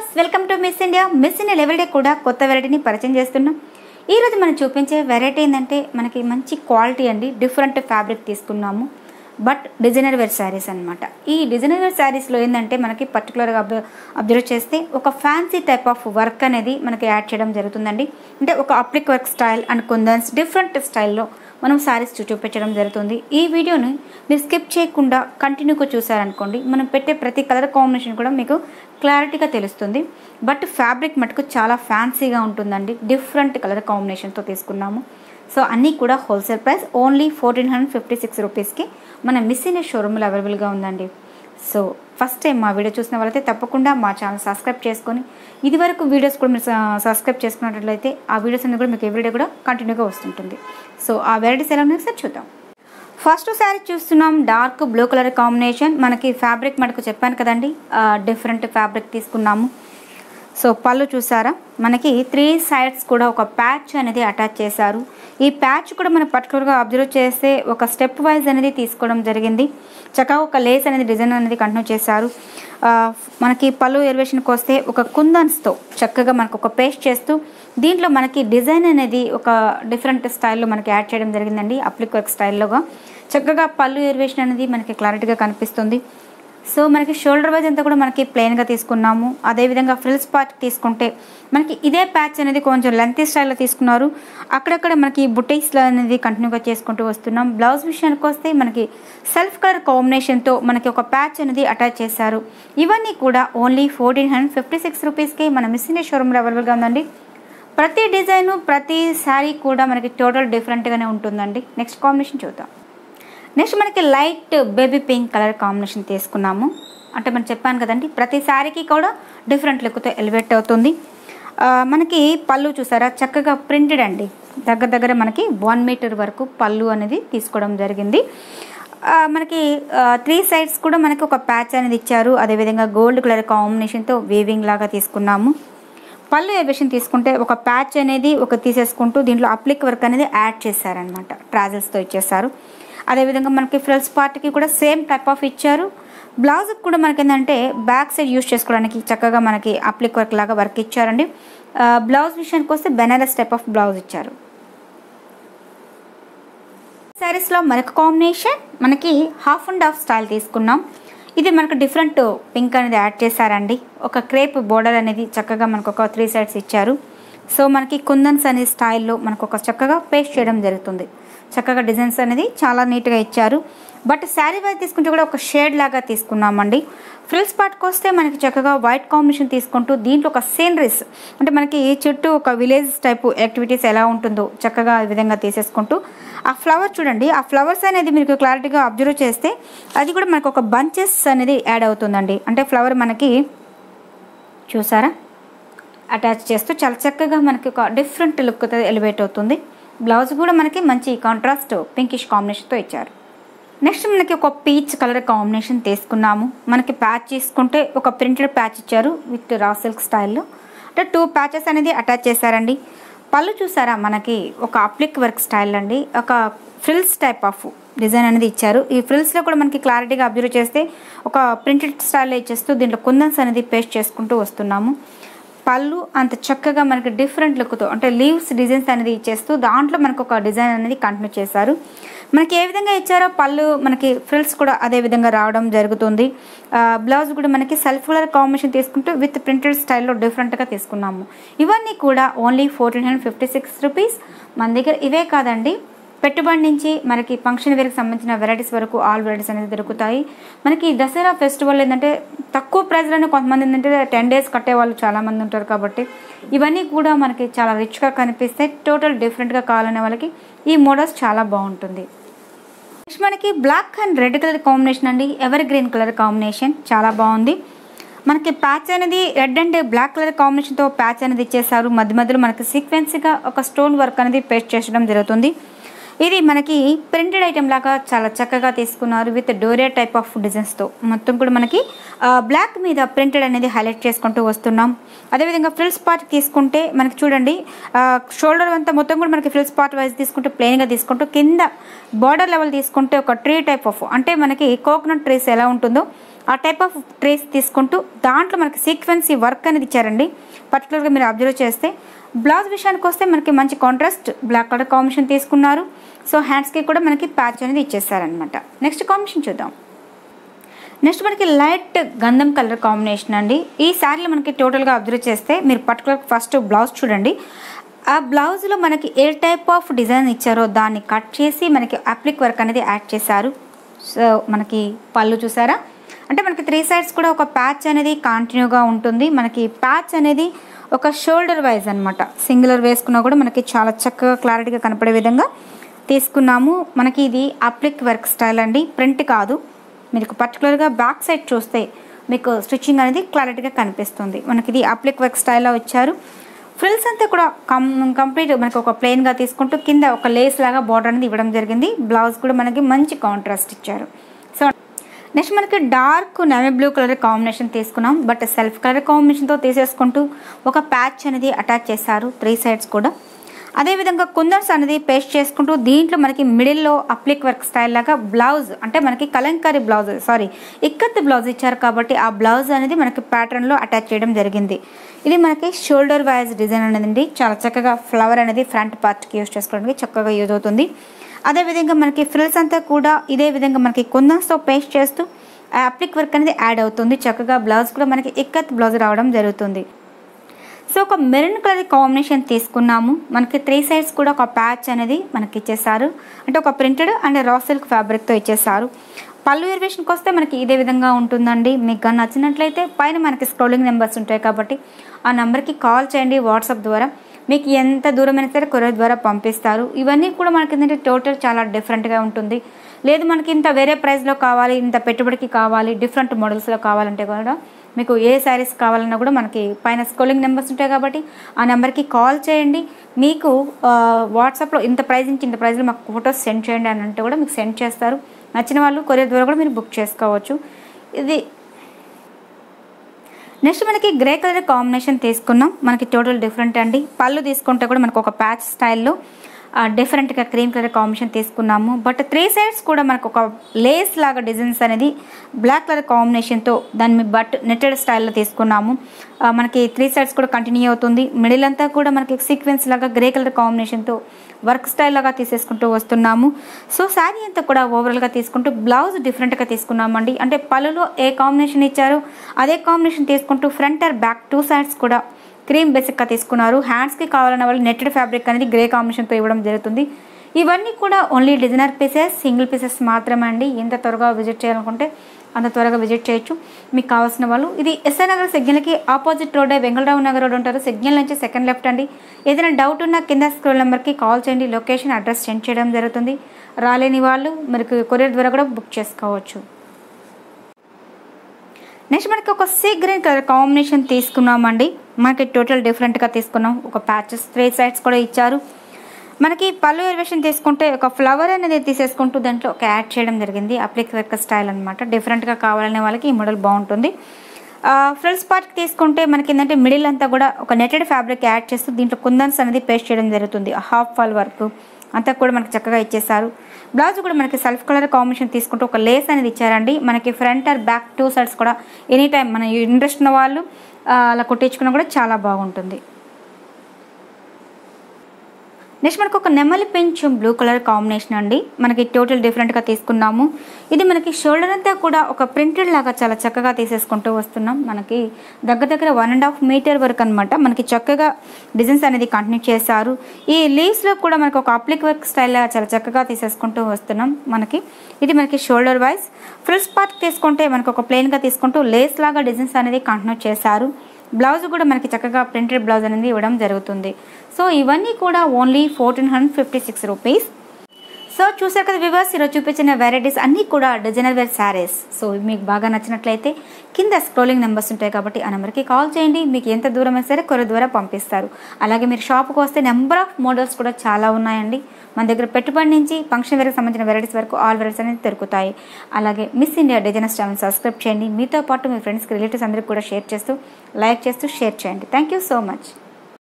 viewers welcome to miss India miss India level day కూడా కొత్త వెరైటీని పరిచయం చేస్తున్నాం ఈరోజు మనం చూపించే వెరైటీ ఏంటంటే మనకి మంచి క్వాలిటీ అండి డిఫరెంట్ ఫ్యాబ్రిక్ తీసుకున్నాము బట్ డిజైనర్ వేర్ శారీస్ అనమాట ఈ డిజైనర్ వేర్ శారీస్లో ఏంటంటే మనకి పర్టికులర్గా అబ్జర్వ్ అబ్జర్వ్ చేస్తే ఒక ఫ్యాన్సీ టైప్ ఆఫ్ వర్క్ అనేది మనకి యాడ్ చేయడం జరుగుతుందండి అంటే ఒక applique work style and kundans different స్టైల్లో మనం శారీస్ చూపించడం జరుగుతుంది ఈ వీడియోని మీరు స్కిప్ చేయకుండా కంటిన్యూగా చూసారనుకోండి మనం పెట్టే ప్రతి కలర్ కాంబినేషన్ కూడా మీకు క్లారిటీగా తెలుస్తుంది బట్ ఫ్యాబ్రిక్ మటుకు చాలా ఫ్యాన్సీగా ఉంటుందండి డిఫరెంట్ కలర్ కాంబినేషన్తో తీసుకున్నాము సో అన్నీ కూడా wholesale price only fourteen hundred fifty six రూపీస్కి మన మిస్ ఇన్ షోరూమ్లో అవైలబుల్గా ఉందండి సో ఫస్ట్ టైం మా వీడియో చూసిన వాళ్ళైతే తప్పకుండా మా ఛానల్ సబ్స్క్రైబ్ చేసుకొని ఇదివరకు వీడియోస్ కూడా మీరు సబ్స్క్రైబ్ చేసుకున్నట్లయితే ఆ వీడియోస్ అన్ని కూడా మీకు ఎవ్రీడే కూడా కంటిన్యూగా వస్తుంటుంది సో ఆ వెరైటీస్ ఎలా ఉన్నాయో ఒకసారి చూద్దాం ఫస్ట్ శారీ చూస్తున్నాం డార్క్ బ్లూ కలర్ కాంబినేషన్ మనకి ఫ్యాబ్రిక్ మనకు చెప్పాను కదండి డిఫరెంట్ ఫ్యాబ్రిక్ తీసుకున్నాము సో పళ్ళు చూసారా మనకి త్రీ సైడ్స్ కూడా ఒక ప్యాచ్ అనేది అటాచ్ చేశారు ఈ ప్యాచ్ కూడా మనం పర్టికులర్గా అబ్జర్వ్ చేస్తే ఒక స్టెప్ వైజ్ అనేది తీసుకోవడం జరిగింది చక్కగా ఒక లేస్ అనేది డిజైన్ అనేది కంటిన్యూ చేశారు ఆ, మనకి పళ్ళు ఎలివేషన్కి వస్తే ఒక కుందన్స్తో చక్కగా మనకు ఒక పేస్ట్ చేస్తూ దీంట్లో మనకి డిజైన్ అనేది ఒక డిఫరెంట్ స్టైల్లో మనకి యాడ్ చేయడం జరిగిందండి అప్లిక్ వర్క్ స్టైల్లోగా చక్కగా పళ్ళు ఎలివేషన్ అనేది మనకి క్లారిటీగా కనిపిస్తుంది సో మనకి షోల్డర్ వైజ్ అంతా కూడా మనకి ప్లెయిన్గా తీసుకున్నాము అదేవిధంగా ఫ్రిల్స్ పార్ట్ తీసుకుంటే మనకి ఇదే ప్యాచ్ అనేది కొంచెం లెంత్ స్టైల్లో తీసుకున్నారు అక్కడక్కడ మనకి బుటీస్ అనేది కంటిన్యూగా చేసుకుంటూ వస్తున్నాం బ్లౌజ్ విషయానికి వస్తే మనకి సెల్ఫ్ కలర్ కాంబినేషన్తో మనకి ఒక ప్యాచ్ అనేది అటాచ్ చేశారు ఇవన్నీ కూడా only fourteen hundred fifty six రూపీస్కి మన మిస్సిన్ షోరూమ్లో అవైలబుల్గా ఉందండి ప్రతి డిజైను ప్రతి శారీ కూడా మనకి టోటల్ డిఫరెంట్గానే ఉంటుందండి నెక్స్ట్ కాంబినేషన్ చూద్దాం నెక్స్ట్ మనకి light baby pink colour combination తీసుకున్నాము అంటే మనం చెప్పాను కదండి ప్రతి శారీకి కూడా డిఫరెంట్ లుక్తో ఎలివేట్ అవుతుంది ఆ, మనకి పళ్ళు చూసారా చక్కగా ప్రింటెడ్ అండి దగ్గర దగ్గర మనకి వన్ మీటర్ వరకు పళ్ళు అనేది తీసుకోవడం జరిగింది ఆ, మనకి త్రీ సైడ్స్ కూడా మనకి ఒక ప్యాచ్ అనేది ఇచ్చారు అదేవిధంగా గోల్డ్ కలర్ కాంబినేషన్తో వీవింగ్ లాగా తీసుకున్నాము పళ్ళు ఎలివేషన్ తీసుకుంటే ఒక ప్యాచ్ అనేది ఒక తీసేసుకుంటూ దీంట్లో అప్లిక్ వర్క్ అనేది యాడ్ చేశారనమాట ట్రాజల్స్తో ఇచ్చేసారు అదేవిధంగా మనకి ఫ్రిల్స్ పార్ట్కి కూడా సేమ్ టైప్ ఆఫ్ ఇచ్చారు బ్లౌజ్కి కూడా మనకి ఏంటంటే బ్యాక్ సైడ్ యూస్ చేసుకోవడానికి చక్కగా మనకి అప్లిక్ వర్క్ లాగా వర్క్ ఇచ్చారండి ఆ, బ్లౌజ్ విషయానికి వస్తే బెనారస్ టైప్ ఆఫ్ బ్లౌజ్ ఇచ్చారు శారీస్లో మరొక కాంబినేషన్ మనకి హాఫ్ అండ్ హాఫ్ స్టైల్ తీసుకున్నాం ఇది మనకు డిఫరెంట్ పింక్ అనేది యాడ్ చేశారండి ఒక క్రేప్ బోర్డర్ అనేది చక్కగా మనకు ఒక త్రీ సైడ్స్ ఇచ్చారు సో మనకి కుందన్స్ అనే స్టైల్లో మనకు ఒక చక్కగా పేస్ట్ చేయడం జరుగుతుంది చక్కగా డిజైన్స్ అనేది చాలా నీట్గా ఇచ్చారు బట్ శారీ వైజ్ తీసుకుంటే కూడా ఒక షేడ్ లాగా తీసుకున్నామండి ఫ్రిల్స్ పార్ట్కి వస్తే మనకి చక్కగా వైట్ కాంబినేషన్ తీసుకుంటూ దీంట్లో ఒక సీనరీస్ అంటే మనకి చుట్టూ ఒక విలేజ్ టైపు యాక్టివిటీస్ ఎలా ఉంటుందో చక్కగా ఈ విధంగా తీసేసుకుంటూ ఆ ఫ్లవర్ చూడండి ఆ ఫ్లవర్స్ అనేది మీకు క్లారిటీగా అబ్జర్వ్ చేస్తే అది కూడా మనకు ఒక బంచెస్ అనేది యాడ్ అవుతుందండి అంటే ఫ్లవర్ మనకి చూసారా అటాచ్ చేస్తూ చాలా చక్కగా మనకి ఒక డిఫరెంట్ లుక్ ఎలివేట్ అవుతుంది బ్లౌజ్ కూడా మనకి మంచి కాంట్రాస్ట్ పింకిష్ కాంబినేషన్తో ఇచ్చారు నెక్స్ట్ మనకి ఒక పీచ్ కలర్ కాంబినేషన్ తీసుకున్నాము మనకి ప్యాచ్ తీసుకుంటే ఒక ప్రింటెడ్ ప్యాచ్ ఇచ్చారు విత్ రా సిల్క్ స్టైల్లో అంటే టూ ప్యాచెస్ అనేది అటాచ్ చేశారండి పళ్ళు చూసారా మనకి ఒక అప్లిక్ వర్క్ స్టైల్ అండి ఒక ఫ్రిల్స్ టైప్ ఆఫ్ డిజైన్ అనేది ఇచ్చారు ఈ ఫ్రిల్స్లో కూడా మనకి క్లారిటీగా అబ్జర్వ్ చేస్తే ఒక ప్రింటెడ్ స్టైల్లో ఇచ్చేస్తూ దీంట్లో కుందన్స్ అనేది పేస్ట్ చేసుకుంటూ వస్తున్నాము పళ్ళు అంత చక్కగా మనకి డిఫరెంట్ లుక్తో అంటే లీవ్స్ డిజైన్స్ అనేది ఇచ్చేస్తూ దాంట్లో మనకు ఒక డిజైన్ అనేది కంటిన్యూ చేశారు మనకి ఏ విధంగా ఇచ్చారో పళ్ళు మనకి ఫ్రిల్స్ కూడా అదే విధంగా రావడం జరుగుతుంది ఆ, బ్లౌజ్ కూడా మనకి సెల్ఫ్ కలర్ కాంబినేషన్ తీసుకుంటూ విత్ ప్రింటెడ్ స్టైల్లో డిఫరెంట్గా తీసుకున్నాము ఇవన్నీ కూడా only fourteen hundred fifty six rupees మన దగ్గర ఇవే కాదండి పెట్టుబడి నుంచి మనకి ఫంక్షన్ వేర్కి సంబంధించిన వెరైటీస్ వరకు ఆల్ వెరైటీస్ అనేది దొరుకుతాయి మనకి దసరా ఫెస్టివల్ ఏంటంటే తక్కువ ప్రైస్లోనే కొంతమంది ఏంటంటే టెన్ డేస్ కట్టే వాళ్ళు చాలామంది ఉంటారు కాబట్టి ఇవన్నీ కూడా మనకి చాలా రిచ్గా కనిపిస్తాయి టోటల్ డిఫరెంట్గా కావాలనే వాళ్ళకి ఈ మోడల్స్ చాలా బాగుంటుంది నెక్స్ట్ మనకి black and red colour combination అండి ఎవర్ గ్రీన్ కలర్ కాంబినేషన్ చాలా బాగుంది మనకి ప్యాచ్ అనేది రెడ్ అండ్ బ్లాక్ కలర్ కాంబినేషన్తో ప్యాచ్ అనేది ఇచ్చేసారు మధ్య మధ్యలో మనకి సీక్వెన్స్గా ఒక స్టోన్ వర్క్ అనేది పేస్ట్ చేసడం జరుగుతుంది ఇది మనకి ప్రింటెడ్ ఐటెం లాగా చాలా చక్కగా తీసుకున్నారు విత్ డోరియా టైప్ ఆఫ్ డిజైన్స్తో మొత్తం కూడా మనకి బ్లాక్ మీద ప్రింటెడ్ అనేది హైలైట్ చేసుకుంటూ వస్తున్నాం అదేవిధంగా ఫ్రిల్స్ పార్ట్ తీసుకుంటే మనకి చూడండి షోల్డర్ అంతా మొత్తం కూడా మనకి ఫ్రిల్స్ పార్ట్ వైజ్ తీసుకుంటే ప్లెయిన్గా తీసుకుంటూ కింద బార్డర్ లెవెల్ తీసుకుంటే ఒక ట్రీ టైప్ ఆఫ్ అంటే మనకి కోకోనట్ ట్రీస్ ఎలా ఉంటుందో ఆ టైప్ ఆఫ్ ట్రేస్ తీసుకుంటూ దాంట్లో మనకి సీక్వెన్సీ వర్క్ అనేది ఇచ్చారండి పర్టికులర్గా మీరు అబ్జర్వ్ చేస్తే బ్లౌజ్ విషయానికి వస్తే మనకి మంచి కాంట్రాస్ట్ బ్లాక్ కలర్ కాంబినేషన్ తీసుకున్నారు సో హ్యాండ్స్కి కూడా మనకి ప్యాచ్ అనేది ఇచ్చేసారనమాట నెక్స్ట్ కాంబినేషన్ చూద్దాం నెక్స్ట్ మనకి లైట్ గంధం కలర్ కాంబినేషన్ అండి ఈ శారీలో మనకి టోటల్గా అబ్జర్వ్ చేస్తే మీరు పర్టికులర్ ఫస్ట్ బ్లౌజ్ చూడండి ఆ బ్లౌజ్లో మనకి ఏ టైప్ ఆఫ్ డిజైన్ ఇచ్చారో దాన్ని కట్ చేసి మనకి అప్లిక్ వర్క్ అనేది యాడ్ చేశారు సో మనకి పళ్ళు చూసారా అంటే మనకి త్రీ సైడ్స్ కూడా ఒక ప్యాచ్ అనేది కంటిన్యూగా ఉంటుంది మనకి ప్యాచ్ అనేది ఒక షోల్డర్ వైజ్ అనమాట సింగులర్ వేసుకున్నా కూడా మనకి చాలా చక్కగా క్లారిటీగా కనపడే విధంగా తీసుకున్నాము మనకి ఇది అప్లిక్ వర్క్ స్టైల్ అండి ప్రింట్ కాదు మీకు పర్టికులర్గా బ్యాక్ సైడ్ చూస్తే మీకు స్టిచ్చింగ్ అనేది క్లారిటీగా కనిపిస్తుంది మనకి ఇది అప్లిక్ వర్క్ స్టైల్లో వచ్చారు ఫ్రిల్స్ అంతా కూడా కం కంప్లీట్ మనకి ఒక ప్లెయిన్గా తీసుకుంటూ కింద ఒక లేస్ లాగా బార్డర్ అనేది ఇవ్వడం జరిగింది బ్లౌజ్ కూడా మనకి మంచి కాంట్రాస్ట్ ఇచ్చారు సో నెక్స్ట్ మనకి dark navy blue colour combination తీసుకున్నాం బట్ సెల్ఫ్ కలర్ కాంబినేషన్తో తీసేసుకుంటూ ఒక ప్యాచ్ అనేది అటాచ్ చేశారు త్రీ సైడ్స్ కూడా అదేవిధంగా కుందన్స్ అనేది పేస్ట్ చేసుకుంటూ దీంట్లో మనకి మిడిల్లో అప్లిక్ వర్క్ స్టైల్ లాగా బ్లౌజ్ అంటే మనకి Kalamkari blouse sorry Ikkat blouse ఇచ్చారు కాబట్టి ఆ బ్లౌజ్ అనేది మనకి ప్యాటర్న్లో అటాచ్ చేయడం జరిగింది ఇది మనకి షోల్డర్ వైజ్ డిజైన్ అనేది చాలా చక్కగా ఫ్లవర్ అనేది ఫ్రంట్ పార్ట్కి యూజ్ చేసుకోవడానికి చక్కగా యూజ్ అవుతుంది అదేవిధంగా మనకి ఫ్రిల్స్ అంతా కూడా ఇదే విధంగా మనకి కుందన్స్తో పేస్ట్ చేస్తూ ఆ అప్లిక్ వర్క్ అనేది యాడ్ అవుతుంది చక్కగా బ్లౌజ్ కూడా మనకి ఇక్కత్ బ్లౌజ్ రావడం జరుగుతుంది సో ఒక మెరూన్ కలర్ కాంబినేషన్ తీసుకున్నాము మనకి త్రీ సైడ్స్ కూడా ఒక ప్యాచ్ అనేది మనకి ఇచ్చేసారు అంటే ఒక ప్రింటెడ్ అండ్ రా సిల్క్ ఫ్యాబ్రిక్తో ఇచ్చేసారు పళ్ళు ఎరివేషన్కి వస్తే మనకి ఇదే విధంగా ఉంటుందండి మీకు కానీ నచ్చినట్లయితే పైన మనకి స్క్రోలింగ్ నెంబర్స్ ఉంటాయి కాబట్టి ఆ నెంబర్కి కాల్ చేయండి వాట్సాప్ ద్వారా మీకు ఎంత దూరమైనా సరే కొరియర్ ద్వారా పంపిస్తారు ఇవన్నీ కూడా మనకి ఏంటంటే టోటల్ చాలా డిఫరెంట్గా ఉంటుంది లేదు మనకి ఇంత వేరే ప్రైస్లో కావాలి ఇంత పెట్టుబడికి కావాలి డిఫరెంట్ మోడల్స్లో కావాలంటే కూడా మీకు ఏ శారీస్ కావాలన్నా కూడా మనకి పైన స్క్రోలింగ్ నెంబర్స్ ఉంటాయి కాబట్టి ఆ నెంబర్కి కాల్ చేయండి మీకు వాట్సాప్లో ఇంత ప్రైస్ నుంచి ఇంత ప్రైస్లో మాకు ఫొటోస్ సెండ్ చేయండి అని అంటే కూడా మీకు సెండ్ చేస్తారు నచ్చిన వాళ్ళు కొరియర్ ద్వారా కూడా మీరు బుక్ చేసుకోవచ్చు ఇది నెక్స్ట్ మనకి గ్రే కలర్ కాంబినేషన్ తీసుకున్నాం మనకి టోటల్ డిఫరెంట్ అండి పళ్ళు తీసుకుంటే కూడా మనకు ఒక ప్యాచ్ స్టైల్లో డిఫరెంట్గా క్రీమ్ కలర్ కాంబినేషన్ తీసుకున్నాము బట్ త్రీ సైడ్స్ కూడా మనకు ఒక లేస్ లాగా డిజైన్స్ అనేది బ్లాక్ కలర్ కాంబినేషన్తో దాన్ని బట్ నెట్టెడ్ స్టైల్లో తీసుకున్నాము ఆ, మనకి త్రీ సైడ్స్ కూడా కంటిన్యూ అవుతుంది మిడిల్ అంతా కూడా మనకి సీక్వెన్స్ లాగా గ్రే కలర్ కాంబినేషన్తో వర్క్ స్టైల్ లాగా తీసేసుకుంటూ వస్తున్నాము సో శారీ అంతా కూడా ఓవరాల్గా తీసుకుంటూ బ్లౌజ్ డిఫరెంట్గా తీసుకున్నామండి అంటే పళ్ళులో ఏ కాంబినేషన్ ఇచ్చారో అదే కాంబినేషన్ తీసుకుంటూ front or back two sides కూడా క్రీమ్ బేసిక్గా తీసుకున్నారు హ్యాండ్స్కి కావాలన్న వాళ్ళు నెట్టెడ్ ఫ్యాబ్రిక్ అనేది గ్రే కాంబినేషన్తో ఇవ్వడం జరుగుతుంది ఇవన్నీ కూడా only designer pieces single pieces మాత్రమే అండి ఎంత త్వరగా విజిట్ చేయాలనుకుంటే అంత త్వరగా విజిట్ చేయొచ్చు మీకు కావాల్సిన వాళ్ళు ఇది ఎస్ఐ నగర్ సిగ్నల్కి opposite road Vengalrao Nagar road ఉంటారు సిగ్నల్ నుంచి సెకండ్ లెఫ్ట్ అండి ఏదైనా డౌట్ ఉన్నా కింద స్క్రోల్ నెంబర్కి కాల్ చేయండి లొకేషన్ అడ్రస్ సెండ్ చేయడం జరుగుతుంది రాలేని వాళ్ళు మీకు కొరియర్ ద్వారా కూడా బుక్ చేసుకోవచ్చు నెక్స్ట్ మనకి ఒక సీ గ్రీన్ కలర్ కాంబినేషన్ తీసుకున్నామండి మనకి టోటల్ డిఫరెంట్గా తీసుకున్నాం ఒక ప్యాచెస్ త్రీ సైడ్స్ కూడా ఇచ్చారు మనకి పళ్ళు ఎలివేషన్ తీసుకుంటే ఒక ఫ్లవర్ అనేది తీసేసుకుంటూ దాంట్లో ఒక యాడ్ చేయడం జరిగింది అప్లిక్ వర్క్ స్టైల్ అనమాట డిఫరెంట్గా కావాలనే వాళ్ళకి ఈ మోడల్ బాగుంటుంది ఫ్రిల్స్ పార్ట్ తీసుకుంటే మనకి ఏంటంటే మిడిల్ అంతా కూడా ఒక నెటెడ్ ఫ్యాబ్రిక్ యాడ్ చేస్తూ దీంట్లో కుందన్స్ అనేది పేస్ట్ చేయడం జరుగుతుంది హాఫ్ ఫాల్ వర్క్ అంతా కూడా మనకి చక్కగా ఇచ్చేసారు బ్లౌజ్ కూడా మనకి సెల్ఫ్ కలర్ కాంబినేషన్ తీసుకుంటూ ఒక లేస్ అనేది ఇచ్చారండి మనకి front or back two sides కూడా ఎనీ టైం మన ఇంట్రెస్ట్ ఉన్న వాళ్ళు ఆ, అలా కుట్టించుకున్నా కూడా చాలా బాగుంటుంది నెక్స్ట్ మనకు ఒక నెమలి పెంచు బ్లూ కలర్ కాంబినేషన్ అండి మనకి టోటల్ డిఫరెంట్గా తీసుకున్నాము ఇది మనకి షోల్డర్ అంతా కూడా ఒక ప్రింటెడ్ లాగా చాలా చక్కగా తీసేసుకుంటూ వస్తున్నాం మనకి దగ్గర దగ్గర వన్ అండ్ హాఫ్ మీటర్ వరకు అనమాట మనకి చక్కగా డిజైన్స్ అనేది కంటిన్యూ చేశారు ఈ లీవ్స్లో కూడా మనకు ఒక అప్లిక్ వర్క్ స్టైల్ చాలా చక్కగా తీసేసుకుంటూ వస్తున్నాం మనకి ఇది మనకి షోల్డర్ వైజ్ ఫ్రిల్స్ పార్ట్ తీసుకుంటే మనకు ఒక ప్లెయిన్గా తీసుకుంటూ లేస్ లాగా డిజైన్స్ అనేది కంటిన్యూ చేశారు బ్లౌజ్ కూడా మనకి చక్కగా ప్రింటెడ్ బ్లౌజ్ అనేది ఇవ్వడం జరుగుతుంది సో ఇవన్నీ కూడా only fourteen hundred fifty six rupees so చూసారు కదా వివర్స్ ఈరోజు చూపించిన వెరైటీస్ అన్నీ కూడా డిజైనర్ వేర్ శారీస్ సో మీకు బాగా నచ్చినట్లయితే కింద స్క్రోలింగ్ నెంబర్స్ ఉంటాయి కాబట్టి ఆ నెంబర్కి కాల్ చేయండి మీకు ఎంత దూరం అయినా సరే కొర ద్వారా పంపిస్తారు అలాగే మీరు షాప్కి వస్తే నెంబర్ ఆఫ్ మోడల్స్ కూడా చాలా ఉన్నాయండి మన దగ్గర పెట్టుబడి నుంచి ఫంక్షన్ వేర్కి సంబంధించిన వెరైటీస్ వరకు ఆల్ వెరైటీస్ అనేది దొరుకుతాయి అలాగే Miss India designers channel subscribe చేయండి మీతో పాటు మీ ఫ్రెండ్స్కి రిలేటివ్స్ అందరికీ కూడా షేర్ చేస్తూ లైక్ చేస్తూ షేర్ చేయండి థ్యాంక్ యూ సో మచ్